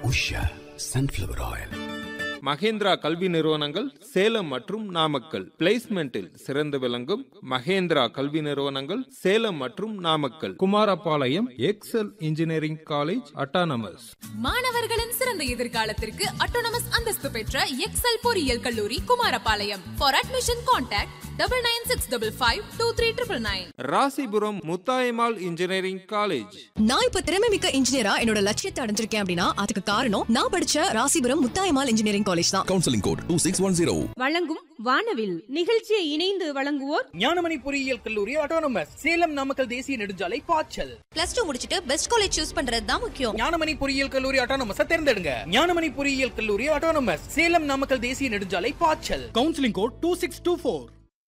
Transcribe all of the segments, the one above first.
Usha sunflower oil Mahindra கல்வி நிறுவனங்கள் சேலம் மற்றும் நாமக்கல் பிளேஸ்மெண்டில் சிறந்து விளங்கும் மகேந்திரா கல்வி நிறுவனங்கள் சேலம் மற்றும் Namakkal Kumarapalayam Excel engineering college autonomous மாணவர்களின் சிறந்த எதிர்காலத்திற்கு அட்டோனமஸ் அந்தஸ்து பெற்ற எக்ஸல் பொறியியல் கல்லூரி Kumarapalayam for admission contact double nine six double five two three triple nine Rasipuram Muthayammal engineering college நான் இப்ப திறமை மிக்க இன்ஜினியரா என்னோட லட்சியத்தை அடைஞ்சிருக்கேன் அப்படின்னா அதுக்கு காரணம் நான் படிச்ச ராசிபுரம் முத்தாயமால் இன்ஜினியரிங் காலேஜ் தான் counselling code two six one zero வழங்கும் வானவில் நிகழ்ச்சியை இணைந்து வழங்குவோர் ஞானமணி பொறியியல் கல்லூரி ஆட்டோனமஸ் சேலம் நாமக்கல் தேசிய நெடுஞ்சாலை பாய்ச்சல் பிளஸ் டூ முடிச்சிட்டு பெஸ்ட் காலேஜ் சூஸ் பண்றது தான் முக்கியம் ஞானமணி பொறியியல் கல்லூரி ஆட்டோனமஸ் தேர்ந்தெடுங்க ஞானமணி பொறியியல் கல்லூரி ஆட்டோனமஸ் சேலம் நாமக்கல் தேசிய நெடுஞ்சாலை பாய்ச்சல் counselling code two six two four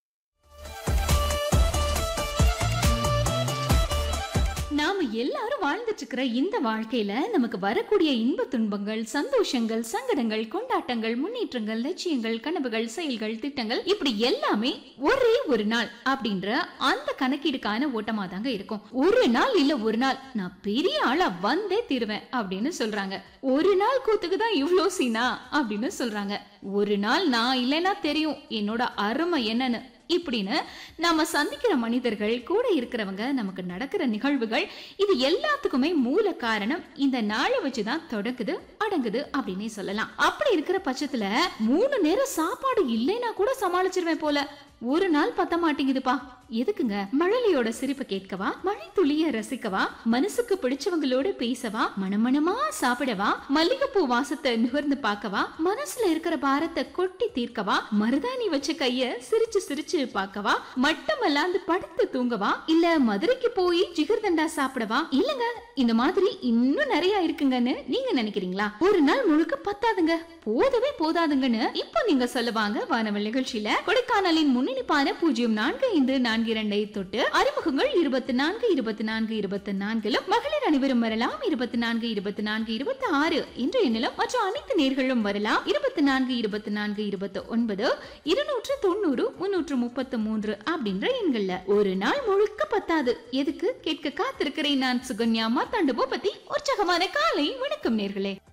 நாம எல்லாரும் வாழ்ந்துட்டு இருக்கிற இந்த வாழ்க்கையில நமக்கு வரக்கூடிய இன்ப துன்பங்கள் சந்தோஷங்கள் சங்கடங்கள் கொண்டாட்டங்கள் முன்னேற்றங்கள் லட்சியங்கள் கனவுகள் செயல்கள் திட்டங்கள் இப்படி எல்லாமே ஒரே ஒரு நாள் அப்படின்ற அந்த கணக்கீடுக்கான ஓட்டமா தாங்க இருக்கும் ஒரு நாள் இல்ல ஒரு நாள் நான் பெரிய ஆளா வந்தே தீருவேன் அப்படின்னு சொல்றாங்க ஒரு நாள் கூத்துக்கு தான் இவ்ளோ சீனா அப்படின்னு சொல்றாங்க ஒரு நாள் நான் இல்லைன்னா தெரியும் என்னோட அருமை என்னன்னு இப்படின்னு நாம சந்திக்கிற மனிதர்கள் கூட இருக்கிறவங்க நமக்கு நடக்கிற நிகழ்வுகள் இது எல்லாத்துக்குமே மூல காரணம் இந்த நாளை வச்சுதான் தொடங்குது அடங்குது அப்படின்னே சொல்லலாம் அப்படி இருக்கிற பட்சத்துல மூணு நேரம் சாப்பாடு இல்லைன்னா கூட சமாளிச்சிருவேன் போல ஒரு நாள் பத்த மாட்டேங்குதுப்பா எதுக்குங்க மழலையோட சிரிப்பு கேட்கவா மழை துளிய ரசிக்கவா மனசுக்கு பிடிச்சவங்களோட பேசவா மனமனமா சாப்பிடவா மல்லிகைப்பூ வாசத்தை நுகர்ந்து பார்க்கவா மனசுல இருக்கிற பாரத்தை கொட்டி தீர்க்கவா மருதாணி வச்ச கைய சிரிச்சு சிரிச்சு பார்க்கவா மட்டமல்லாந்து படுத்து தூங்கவா இல்ல மதுரைக்கு போய் ஜிகர்தண்டா சாப்பிடவா இல்லங்க இந்த மாதிரி இன்னும் நிறைய இருக்குங்கன்னு நீங்க நினைக்கிறீங்களா ஒரு நாள் முழுக்க பத்தாதுங்க போதவே போதாதுங்கன்னு இப்போ நீங்க சொல்லுவாங்க வானவல் நிகழ்ச்சியில கொடைக்கானலின் முன்னணிப்பான பூஜ்ஜியம் நான்கு ஐந்து நான்கு இரண்டை தொட்டு அறிமுகங்கள் இருபத்தி நான்கு இருபத்தி நான்கு இருபத்தி நான்கிலும் மகளிர் அனைவரும் வரலாம் இருபத்தி நான்கு இருபத்தி நான்கு இருபத்தி ஆறு என்ற எண்ணிலும் மற்ற அனைத்து நேர்களும் வரலாம் இருபத்தி நான்கு இருபத்தி நான்கு இருபத்தி ஒன்பது இருநூற்று தொண்ணூறு முன்னூற்று முப்பத்து மூன்று அப்படின்ற எண்கள்ல ஒரு நாள் முழுக்க பத்தாது எதுக்கு கேட்க காத்திருக்கிறேன் நான் சுகன்யா மாத்தாண்டு பத்தி உற்சாகமான காலை வணக்கம் நேர்களே